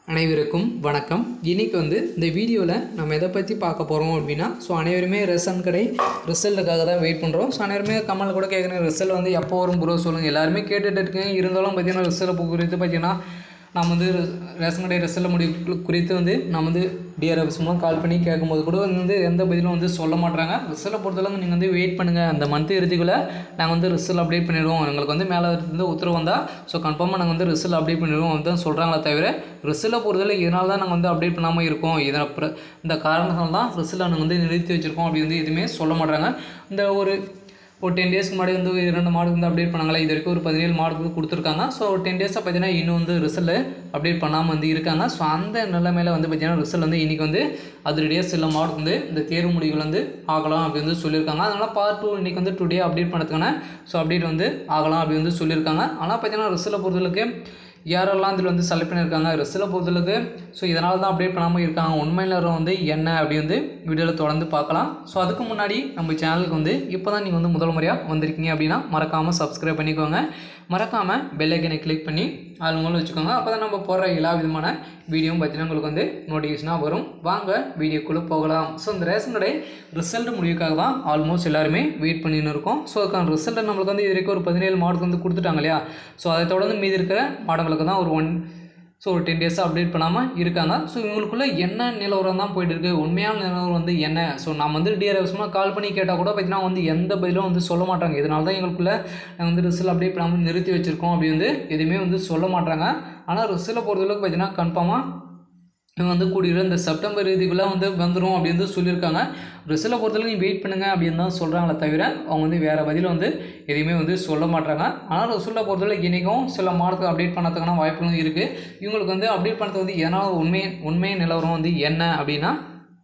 அனைவருக்கும் வணக்கம் இன்னைக்கு வந்து இந்த வீடியோவில் நம்ம எதை பற்றி பார்க்க போகிறோம் அப்படின்னா ஸோ அனைவருமே ரேஷன் கடை ரிசல்ட்டுக்காக தான் வெயிட் பண்ணுறோம் ஸோ அனைவருமே கமல் கூட கேட்குறேன் ரிசல்ட் வந்து எப்போ வரும் ப்ரோ சொல்லுங்கள் எல்லாருமே கேட்டுட்டு இருக்கேன் இருந்தாலும் பார்த்தீங்கன்னா ரிசல்ட் குறித்து பார்த்தீங்கன்னா நாம் வந்து ரேஷன் கடை ரிசல்ட் முடிவு குறித்து வந்து நம்ம வந்து டிஆர்எஃப் மூலம் கால் பண்ணி கேட்கும்போது கூட வந்து எந்த பதிலும் வந்து சொல்ல மாட்றாங்க ரிசல்ட்டை பொறுத்தளவுக்கு நீங்கள் வந்து வெயிட் பண்ணுங்கள் அந்த மந்த் இறுதிக்குள்ளே நாங்கள் வந்து ரிசல்ட் அப்டேட் பண்ணிடுவோம் எங்களுக்கு வந்து மேலே இருந்து உத்தரவு வந்தால் ஸோ கன்ஃபார்மாக நாங்கள் வந்து ரிசல்ட் அப்டேட் பண்ணிடுவோம் வந்து சொல்கிறாங்களே தவிர ரிசல்ட்டை பொறுத்தவரை இதனால தான் நாங்கள் வந்து அப்டேட் பண்ணாமல் இருக்கோம் இதனை பிர- இந்த காரணத்தால் தான் ரிசல்ட்டை நாங்கள் வந்து நிறுத்தி வச்சுருக்கோம் அப்படி வந்து எதுவுமே சொல்ல மாட்றாங்க இந்த ஒரு ஒரு டென் டேஸ்க்கு முன்னாடி வந்து இரண்டு மாடுக்கு வந்து அப்டேட் பண்ணாங்களே இது வரைக்கும் ஒரு பதினேழு மாடுக்கு வந்து கொடுத்துருக்காங்க ஸோ ஒரு டென் டேஸாக பார்த்தீங்கன்னா இன்னும் வந்து ரிசல்ட் அப்டேட் பண்ணாமல் வந்து இருக்காங்க ஸோ அந்த நிலைமையில வந்து பார்த்தீங்கன்னா ரிசல்ட் வந்து இன்றைக்கி வந்து அதிரடியாக சில மாடுக்கு வந்து இந்த தேர்வு முடிவுகள் வந்து ஆகலாம் அப்படி வந்து சொல்லியிருக்காங்க அதனால் பார்ட் டூ இன்றைக்கி வந்து டுடே அப்டேட் பண்ணதுக்கான ஸோ அப்டேட் வந்து ஆகலாம் அப்படி வந்து சொல்லியிருக்காங்க ஆனால் பார்த்தீங்கன்னா ரிசல்ட்டை பொறுத்தளவுக்கு யாரெல்லாம் இதில் வந்து செலக்ட் பண்ணியிருக்காங்க ரிசல்ட்டை பொறுத்தளவுக்கு ஸோ இதனால தான் அப்டேட் பண்ணாமல் இருக்காங்க உண்மையில் வந்து என்ன அப்படி வந்து வீடியோவில் தொடர்ந்து பார்க்கலாம் ஸோ அதுக்கு முன்னாடி நம்ம சேனலுக்கு வந்து இப்போ தான் நீங்கள் வந்து முதல் முறையாக வந்திருக்கீங்க அப்படின்னா மறக்காமல் சப்ஸ்கிரைப் பண்ணிக்கோங்க மறக்காமல் பெல்லைக்கனை கிளிக் பண்ணி ஆள் மூலம் வச்சுக்கோங்க அப்போ தான் நம்ம போடுற எல்லா விதமான வீடியோவும் பார்த்தீங்கன்னா உங்களுக்கு வந்து நோட்டிஃபிகேஷனாக வரும் வாங்க வீடியோக்குள்ளே போகலாம் ஸோ இந்த ரேஷன் கடை ரிசல்ட் முடிவுக்காக தான் ஆல்மோஸ்ட் எல்லாருமே வெயிட் பண்ணின்னு இருக்கோம் ஸோ அதுக்கான ரிசல்ட்டை நம்மளுக்கு வந்து இது வரைக்கும் ஒரு பதினேழு மாடத்துக்கு வந்து கொடுத்துட்டாங்க இல்லையா ஸோ அதை தொடர்ந்து மீதி இருக்கிற மாடங்களுக்கு தான் ஒரு ஒன் ஸோ ஒரு டென் டேஸாக அப்டேட் பண்ணாமல் இருக்காங்க ஸோ இவங்களுக்குள்ள என்ன நிலவரம் தான் போயிட்டு இருக்கு உண்மையான நிலவரம் வந்து என்ன ஸோ நம்ம வந்து டிஆர்எஃப்ஸ்மாக கால் பண்ணி கேட்டால் கூட பார்த்தீங்கன்னா வந்து எந்த பதிலும் வந்து சொல்ல மாட்டாங்க இதனால தான் எங்களுக்குள்ள நாங்கள் வந்து ரிசல்ட் அப்டேட் பண்ணாமல் நிறுத்தி வச்சுருக்கோம் அப்படி வந்து எதுவுமே வந்து சொல்ல மாட்டாங்க ஆனால் ரிசல்ட்டை பொறுத்தளவுக்கு பார்த்தீங்கன்னா கன்ஃபார்மாக இவங்க வந்து கூடிய இந்த செப்டம்பர் இறுதிக்குள்ளே வந்து வந்துடும் அப்படி வந்து சொல்லியிருக்காங்க ரிசல்ட்டை பொறுத்தவரைக்கும் நீ வெயிட் பண்ணுங்க அப்படின்னு தான் சொல்கிறாங்களே தவிர அவங்க வந்து வேறு பதில் வந்து எதையுமே வந்து சொல்ல மாட்டாங்க ஆனால் ரிசல்ட்டை பொறுத்தவரை இன்றைக்கும் சில மாதத்துக்கு அப்டேட் பண்ணதுக்கான வாய்ப்புகளும் இருக்குது இவங்களுக்கு வந்து அப்டேட் பண்ணது வந்து எதனால் உண்மை உண்மை நிலவரம் வந்து என்ன அப்படின்னா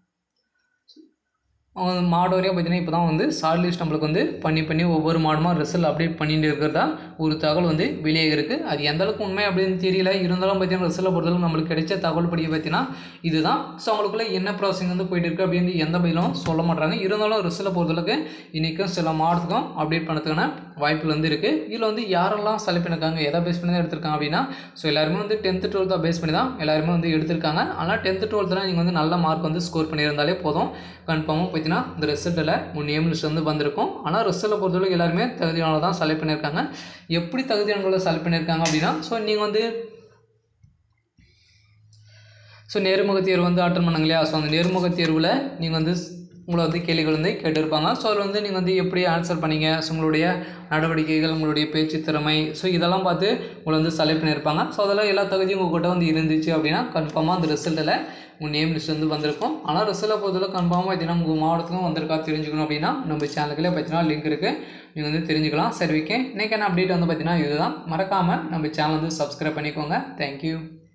அவங்க மாடு வரையும் பார்த்தீங்கன்னா இப்போ தான் வந்து ஷார்ட் லிஸ்ட் நம்மளுக்கு வந்து பண்ணி பண்ணி ஒவ்வொரு மாடுமா ரிசல்ட் அப்டேட் பண்ணிட்டு இருக்கிறதா ஒரு தகவல் வந்து வெளியே இருக்குது அது எந்த அளவுக்கு உண்மை அப்படின்னு தெரியல இருந்தாலும் பார்த்தீங்கன்னா ரிசல்ட்டை பொறுத்தளவுக்கு நம்மளுக்கு கிடைச்ச தகவல் படி பார்த்தீங்கன்னா இதுதான் ஸோ அவங்களுக்குள்ள என்ன ப்ராசஸிங் வந்து போயிட்டு இருக்கு அப்படின்னு எந்த பதிலும் சொல்ல மாட்டாங்க இருந்தாலும் ரிசல்ட்டை பொறுத்தளவுக்கு இன்றைக்கும் சில மாடத்துக்கும் அப்டேட் பண்ணதுக்கான வாய்ப்புகள் வந்து இருக்குது இதில் வந்து யாரெல்லாம் செலக்ட் பண்ணியிருக்காங்க எதை பேஸ் பண்ணி தான் எடுத்திருக்காங்க அப்படின்னா ஸோ எல்லாருமே வந்து டென்த்து டுவெல்த்தாக பேஸ் பண்ணி தான் எல்லாருமே வந்து எடுத்திருக்காங்க ஆனால் டென்த்து டுவெல்த்தில் நீங்கள் வந்து நல்ல மார்க் வந்து ஸ்கோர் பண்ணியிருந்தாலே போதும் கன்ஃபார்மாக பார்த்தீங்கன்னா இந்த ரிசல்ட்டில் உன் நேம் லிஸ்ட் வந்து வந்திருக்கும் ஆனால் ரிசல்ட்டை பொறுத்தவரைக்கும் எல்லாருமே தகுதியானவங்க தான் செலக்ட் பண்ணியிருக்காங்க எப்படி தகுதியானவங்களை செலக்ட் பண்ணியிருக்காங்க அப்படின்னா ஸோ நீங்கள் வந்து ஸோ நேர்முக தேர்வு வந்து அட்டன் பண்ணாங்க இல்லையா ஸோ அந்த நேர்முக தேர்வில் நீங்கள் வந்து உங்களை வந்து கேள்விகள் வந்து கேட்டிருப்பாங்க ஸோ அதில் வந்து நீங்கள் வந்து எப்படி ஆன்சர் பண்ணீங்க ஸோ உங்களுடைய நடவடிக்கைகள் உங்களுடைய பேச்சு திறமை ஸோ இதெல்லாம் பார்த்து உங்களை வந்து செலக்ட் பண்ணியிருப்பாங்க ஸோ அதெல்லாம் எல்லா தகுதியும் உங்கள்கிட்ட வந்து இருந்துச்சு அப்படின்னா கன்ஃபார்மாக அந்த ரிசல்ட்டில் உங்கள் நேம் லிஸ்ட் வந்து வந்திருக்கும் ஆனால் ரிசல்ட்டை பொறுத்தவரை கன்ஃபார்மாக பார்த்தீங்கன்னா உங்கள் மாவட்டத்துக்கும் வந்திருக்கா தெரிஞ்சுக்கணும் அப்படின்னா நம்ம சேனலுக்குள்ளே பார்த்தீங்கன்னா லிங்க் இருக்குது நீங்கள் வந்து தெரிஞ்சுக்கலாம் சரி ஓகே இன்றைக்கான அப்டேட் வந்து பார்த்தீங்கன்னா இதுதான் மறக்காமல் நம்ம சேனல் வந்து சப்ஸ்கிரைப் பண்ணிக்கோங்க தேங்க்யூ